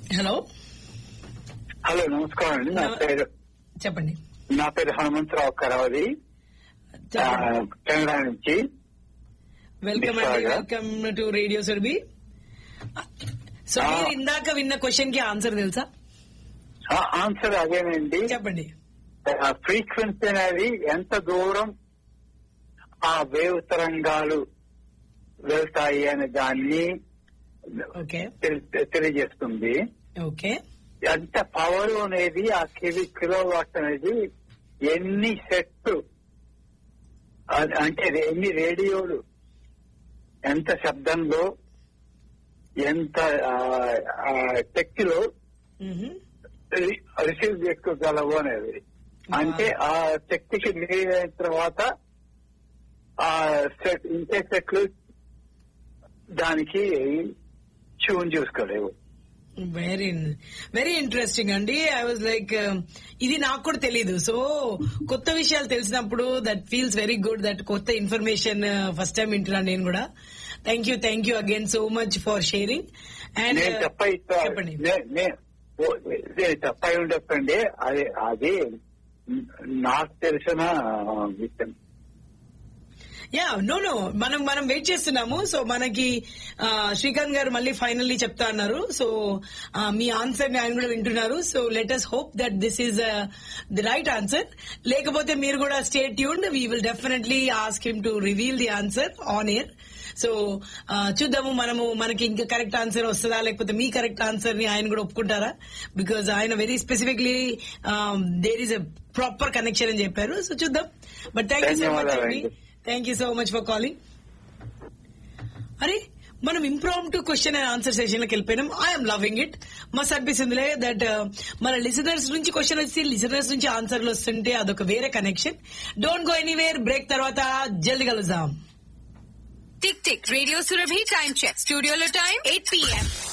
Hello hello నమస్కారం అండి నా నమ- పేరు చెప్పండి నా పేరు హనుమంతరావు కరావది ఆ, చెప్పండి కెనడా నుంచి వెల్కమ్ అండి Visakha. Welcome to radio Surabhi so ah. మీరు ఇందాక విన్న క్వశ్చన్ కి ఆన్సర్ తెలుసా ఆ, ఆన్సర్ అదేనండి చెప్పండి ఫ్రీక్వెన్సీ అనేది ఎంత దూరం ఆ వేవ్ తరంగాలు వెళ్తాయి అనే దాన్ని ఓకే తెలి- తెలియజేస్తుంది ఓకే ఎంత పవర్ అనేది ఆ కిలో కిలో వాట్ అనేది ఎన్ని సెట్ అంటే ఎన్ని రేడియోలు ఎంత శబ్దంలో ఎంత శక్తిలో రిసీవ్ చేసుకోగలవు అనేది అంటే ఆ శక్తికి మీరైన తర్వాత ఆ సెట్ ఇంకే సెట్లు దానికి ట్యూన్ చేసుకోలేవు వెరీ వెరీ ఇంట్రెస్టింగ్ అండి ఐ వాజ్ లైక్ ఇది నాకు కూడా తెలీదు సో కొత్త విషయాలు తెలిసినప్పుడు that feels very good that కొత్త ఇన్ఫర్మేషన్ ఫస్ట్ టైం వింటున్నాను నేను కూడా thank you thank you again so much for sharing and నేను తప్ప ఇస్తా- చెప్పండి నే- నే- ఓ- నేను తప్ప అయి ఉండొచ్చండి అది అది నాకు తెలిసిన విషయం యా నో నో మనం మనం వెయిట్ చేస్తున్నాము సో మనకి ఆ, శ్రీకాంత్ గారు మళ్ళీ ఫైనల్లీ చెప్తా అన్నారు సో ఆ, మీ ఆన్సర్ ని ఆయన కూడా వింటున్నారు so let us hope that this is the right answer లేకపోతే మీరు కూడా stay tuned we will definitely ask him to reveal the answer on air so చూద్దాము మనము మనకి ఇంకా కరెక్ట్ ఆన్సర్ వస్తుందా లేకపోతే మీ కరెక్ట్ ఆన్సర్ ని ఆయన కూడా ఒప్పుకుంటారా బికాజ్ ఆయన very specifically there is a proper connection అని చెప్పారు సో చూద్దాం but thank you so much అండి ధన్యవాదాలండి. Thank you so much for calling అరే మనం ఇంప్రామ్ to question and answer session లోకి వెళ్ళిపోయినాం ఐఎమ్ లవింగ్ ఇట్ మస్త్ అనిపిస్తుందిలే దట్ మన లిసనర్స్ నుంచి క్వశ్చన్ వచ్చి లిసనర్స్ నుంచి ఆన్సర్లు వస్తుంటే అదొక వేరే connection don't go anywhere break తర్వాత జల్ది కలుద్దాం tick tick radio Surabhi time check స్టూడియోలో టైం ఎయిట్ పిఎం